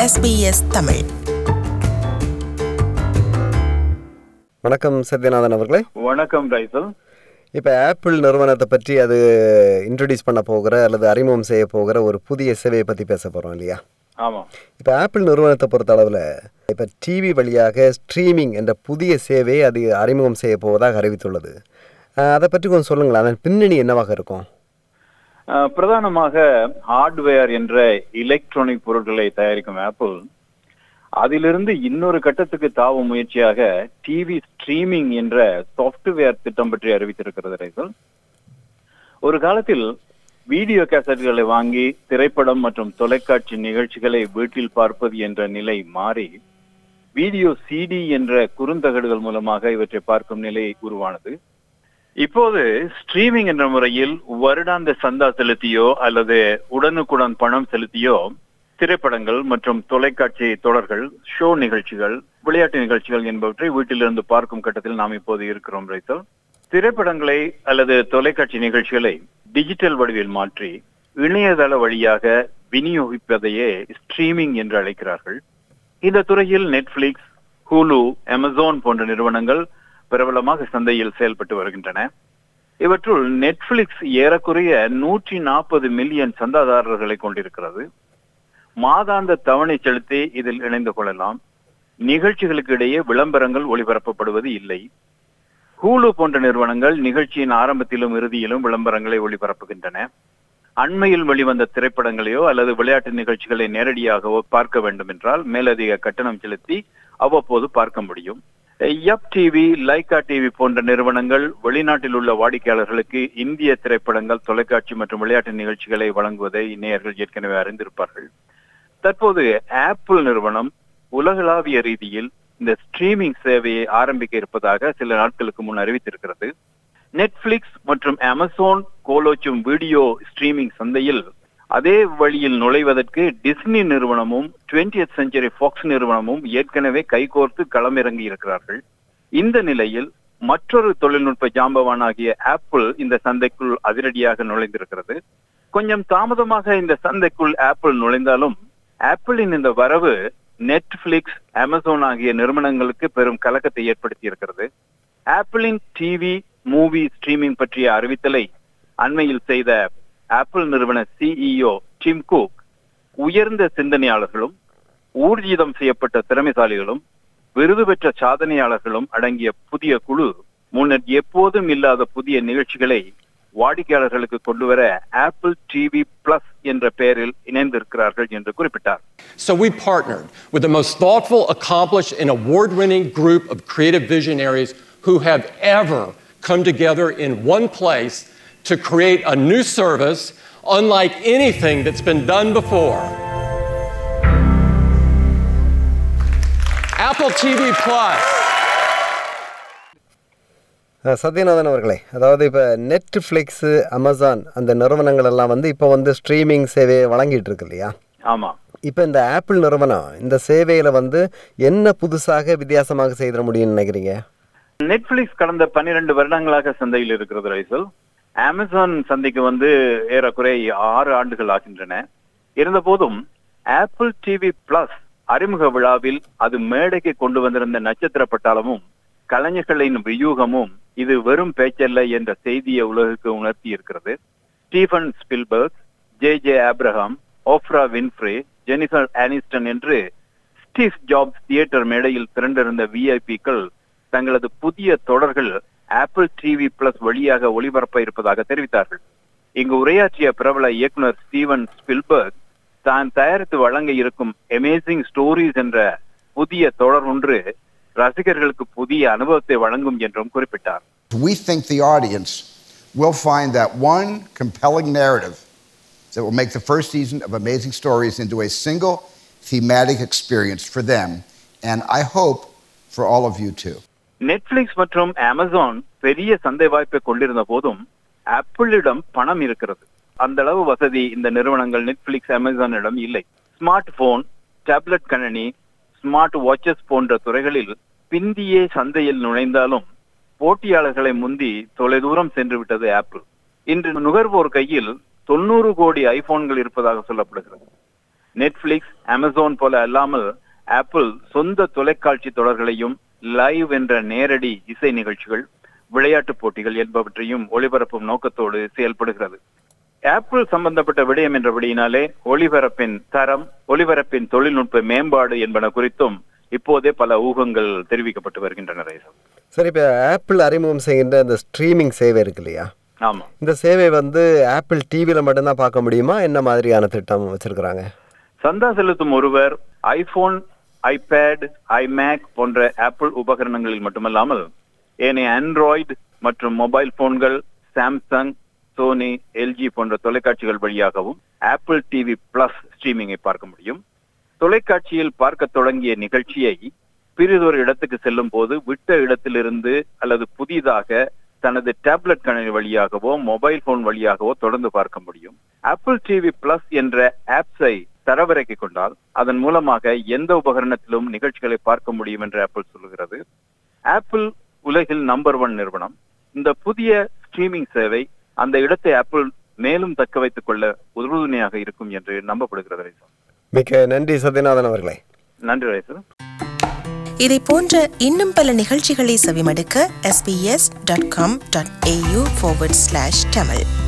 SBS Tamil வணக்கம் சத்யநாதன் அவர்களே வணக்கம் ரைசல் இப்போ ஆப்பிள் நிறுவனத்தை பற்றி அது இன்ட்ரடியூஸ் பண்ண போகிற அல்லது அறிமுகம் செய்ய போகிற ஒரு புதிய சேவையை பற்றி பேச போகிறோம் இல்லையா ஆமா இப்போ ஆப்பிள் நிறுவனத்தை பொறுத்த அளவில் இப்போ டிவி வழியாக ஸ்ட்ரீமிங் என்ற புதிய சேவையை அது அறிமுகம் செய்ய போவதாக அறிவித்துள்ளது அஹ், அதை பற்றி கொஞ்சம் சொல்லுங்களேன் அதன் பின்னணி என்னவாக இருக்கும் அஹ், பிரதானமாக ஹார்ட்வேர் என்ற எலக்ட்ரானிக் பொருட்களை தயாரிக்கும் ஆப்பிள் அதிலிருந்து இன்னொரு கட்டத்துக்கு தாவும் முயற்சியாக டிவி ஸ்ட்ரீமிங் என்ற சாஃப்ட்வேர் திட்டம் பற்றி அறிவித்திருக்கிறது ரைசல் ஒரு காலத்தில் வீடியோ கேசட்களை வாங்கி திரைப்படம் மற்றும் தொலைக்காட்சி நிகழ்ச்சிகளை வீட்டில் பார்ப்பது என்ற நிலை மாறி வீடியோ சிடி என்ற குறுந்தகடுகள் மூலமாக இவற்றை பார்க்கும் நிலை உருவானது இப்போது ஸ்ட்ரீமிங் என்ற முறையில் வருடாந்த சந்தா செலுத்தியோ அல்லது உடனுக்குடன் பணம் செலுத்தியோ திரைப்படங்கள் மற்றும் தொலைக்காட்சி தொடர்கள் ஷோ நிகழ்ச்சிகள் விளையாட்டு நிகழ்ச்சிகள் என்பவற்றை வீட்டிலிருந்து பார்க்கும் கட்டத்தில் நாம் இப்போது இருக்கிறோம் ரைத்தல் திரைப்படங்களை அல்லது தொலைக்காட்சி நிகழ்ச்சிகளை டிஜிட்டல் வடிவில் மாற்றி இணையதள வழியாக விநியோகிப்பதையே ஸ்ட்ரீமிங் என்று அழைக்கிறார்கள் இந்த துறையில் நெட்ஃபிளிக்ஸ் ஹூலு அமேசான் போன்ற நிறுவனங்கள் பிரபலமாக சந்தையில் செயல்பட்டு வருகின்றன இவற்றுள் நெட்ஃபிளிக்ஸ் ஏறக்குறைய நூற்றி நாற்பது மில்லியன் சந்தாதாரர்களை கொண்டிருக்கிறது மாதாந்த தவணை செலுத்தி இதில் இணைந்து கொள்ளலாம் நிகழ்ச்சிகளுக்கு இடையே விளம்பரங்கள் ஒளிபரப்பப்படுவது இல்லை ஹூலு போன்ற நிறுவனங்கள் நிகழ்ச்சியின் ஆரம்பத்திலும் இறுதியிலும் விளம்பரங்களை ஒளிபரப்புகின்றன அண்மையில் வெளிவந்த திரைப்படங்களையோ அல்லது விளையாட்டு நிகழ்ச்சிகளை நேரடியாகவோ பார்க்க வேண்டும் என்றால் மேலதிக கட்டணம் செலுத்தி அவ்வப்போது பார்க்க முடியும் எப் டிவி லைகா டிவி போன்ற நிறுவனங்கள் வெளிநாட்டில் உள்ள வாடிக்கையாளர்களுக்கு இந்திய திரைப்படங்கள் தொலைக்காட்சி மற்றும் விளையாட்டு நிகழ்ச்சிகளை வழங்குவதை நேயர்கள் ஏற்கனவே அறிந்திருப்பார்கள் தற்போது ஆப்பிள் நிறுவனம் உலகளாவிய ரீதியில் இந்த ஸ்ட்ரீமிங் சேவையை ஆரம்பிக்க இருப்பதாக சில நாட்களுக்கு முன் அறிவித்திருக்கிறது நெட்ஃபிளிக்ஸ் மற்றும் அமேசான் கோலோச்சும் வீடியோ ஸ்ட்ரீமிங் சந்தையில் அதே வழியில் நுழைவதற்கு டிஸ்னி நிறுவனமும் 20th செஞ்சுரி ஃபாக்ஸ் நிறுவனமும் ஏற்கனவே கைகோர்த்து களமிறங்கி இருக்கிறார்கள் இந்த நிலையில் மற்றொரு தொழில்நுட்ப ஜாம்பவானாகிய ஆப்பிள் இந்த சந்தைக்குள் அதிரடியாக நுழைந்திருக்கிறது கொஞ்சம் தாமதமாக இந்த சந்தைக்குள் ஆப்பிள் நுழைந்தாலும் ஆப்பிளின் இந்த வரவு நெட்ஃபிளிக்ஸ் அமேசான் ஆகிய நிறுவனங்களுக்கு பெரும் கலக்கத்தை ஏற்படுத்தி இருக்கிறது ஆப்பிளின் டிவி மூவி ஸ்ட்ரீமிங் பற்றிய அறிவித்தலை அண்மையில் செய்த ஆப்பிள் நிறுவன சிஇஓ டிம் குக் உயர்ந்த சிந்தனையாளர்களும் ஊர்ஜிதம் செய்யப்பட்ட திறமைசாலிகளும் விருது பெற்ற சாதனையாளர்களும் அடங்கிய புதிய குழு முன்னர் எப்போதும் இல்லாத புதிய நிகழ்ச்சிகளை வாடிக்கையாளர்களுக்கு கொண்டு வர ஆப்பிள் டிவி பிளஸ் என்ற பெயரில் இணைந்திருக்கிறார்கள் என்று குறிப்பிட்டார் So we partnered with the most thoughtful, accomplished, and award winning group of creative visionaries who have ever come together in one place to create a new service unlike anything that's been done before. Apple TV Plus. அஹ், சத்யநாதன் அவர்களே அதாவது இப்போ Netflix Amazon அந்த நிறுவனங்கள் எல்லாம் வந்து இப்போ வந்து streaming சேவையை வழங்கிட்டு இருக்கு இல்லையா ஆமா இப்போ இந்த ஆப்பிள் நிறுவனம் இந்த சேவையில் வந்து என்ன புதுசாக வித்தியாசமாக செய்திட முடியும்னு நினைக்கிறீங்க நெட்ஃபிளிக்ஸ் கடந்த பன்னிரண்டு வருடங்களாக சந்தையில் இருக்கிறது ரைசல் அமேசான் சந்தைக்கு வந்து ஏறக்குறைய ஆறு ஆண்டுகள் ஆகின்றன இருந்த போதும் ஆப்பிள் டிவி பிளஸ் அறிமுக விழாவில் அது மேடைக்கு கொண்டு வந்திருந்த நட்சத்திர பட்டாளமும் கலைஞர்களின் வியூகமும் இது வெறும் பேச்சல்ல என்ற செய்தியை உலகுக்கு உணர்த்தி இருக்கிறது Stephen Spielberg J J Abrams Oprah Winfrey Jennifer Aniston என்று ஸ்டீவ் ஜாப்ஸ் தியேட்டர் மேடையில் திரண்டிருந்த விஐபிக்கள் தங்களது புதிய தொடர்கள் ஆப்பிள் டிவி பிளஸ் வழியாக ஒளிபரப்ப இருப்பதாக தெரிவித்தார்கள் இங்கு உரையாற்றிய பிரபல இயக்குனர் ஸ்டீவன் ஸ்பில்பர்க் தான் தயாரித்து வழங்க இருக்கும் அமேசிங் ஸ்டோரிஸ் என்ற புதிய தொடர் ஒன்று ரசிகர்களுக்கு புதிய அனுபவத்தை வழங்கும் என்றும் குறிப்பிட்டார் We think the audience will find that one compelling narrative that will make the first season of Amazing Stories into a single thematic experience for them, and I hope for all of you too. Netflix மற்றும் Amazon பெரிய சந்தை வாய்ப்பை கொண்டிருந்த போதும் ஆப்பிளிடம் பணம் இருக்கிறது அந்த அளவு வசதி இந்த நிறுவனங்கள் நெட்ஃபிளிக்ஸ் அமேசானிடம் இல்லை ஸ்மார்ட் போன் டேப்லெட் கணினி ஸ்மார்ட் வாட்சஸ் போன்ற துறைகளில் பிந்தியே சந்தையில் நுழைந்தாலும் போட்டியாளர்களை முந்தி தொலைதூரம் சென்று விட்டது ஆப்பிள் இன்று நுகர்வோர் கையில் தொண்ணூறு கோடி ஐபோன்கள் இருப்பதாக சொல்லப்படுகிறது நெட்ஃபிளிக்ஸ் அமேசான் போல அல்லாமல் ஆப்பிள் சொந்த தொலைக்காட்சி தொடர்களையும் லைவ் என்ற நேரடி இசை நிகழ்ச்சிகள் விளையாட்டுப் போட்டிகள் என்பவற்றையும் ஒளிபரப்பும் நோக்கத்தோடு செயல்படுகிறது ஆப்பிள் சம்பந்தப்பட்ட விடயம் என்றபடியினாலே ஒளிபரப்பின் தரம் ஒளிபரப்பின் தொழில்நுட்ப மேம்பாடு என்பன குறித்தும் இப்போதே பல ஊகங்கள் தெரிவிக்கப்பட்டு வருகின்றன ரைசல் சரி இப்போ ஆப்பிள் அறிமுகம் செய்கின்ற இந்த ஸ்ட்ரீமிங் சேவை இருக்கு இல்லையா ஆமா இந்த சேவை வந்து ஆப்பிள் டிவியில் மட்டும்தான் பார்க்க முடியுமா என்ன மாதிரியான திட்டம் வச்சிருக்கிறாங்க சந்தா செலுத்தும் ஒருவர் ஐபோன் ஐபேட் ஐமேக் போன்ற ஆப்பிள் உபகரணங்களில் மட்டுமல்லாமல் ஏனைய ஆண்ட்ராய்டு மற்றும் மொபைல் போன்கள் சாம்சங் சோனி எல்ஜி போன்ற தொலைக்காட்சிகள் வழியாகவும் ஆப்பிள் டிவி பிளஸ் ஸ்ட்ரீமிங்கை பார்க்க முடியும் தொலைக்காட்சியில் பார்க்க தொடங்கிய நிகழ்ச்சியை பிறிதொரு இடத்துக்கு செல்லும் போது விட்ட இடத்திலிருந்து அல்லது புதிதாக தனது டேப்லெட் கணினி வழியாகவோ மொபைல் போன் வழியாகவோ தொடர்ந்து பார்க்க முடியும் ஆப்பிள் டிவி பிளஸ் என்ற ஆப்ஸை தரவிறக்கிக் கொண்டால் அதன் மூலமாக எந்த உபகரணத்திலும் நிகழ்ச்சிகளை பார்க்க முடியும் என்று ஆப்பிள் சொல்லுகிறது ஆப்பிள் உலகில் நம்பர் ஒன் நிறுவனம் இந்த புதிய ஸ்ட்ரீமிங் சேவை அந்த இடத்தை ஆப்பிள் மேலும் தக்க வைத்துக் கொள்ள உறுதுணையாக இருக்கும் என்று நம்பப்படுகிறது ரைசல் மிக்க நன்றி சத்யநாதன் அவர்களே நன்றி ரைசல் இதை போன்ற இன்னும் பல நிகழ்ச்சிகளை செவிமடுக்க sbs.com.au forward slash tamil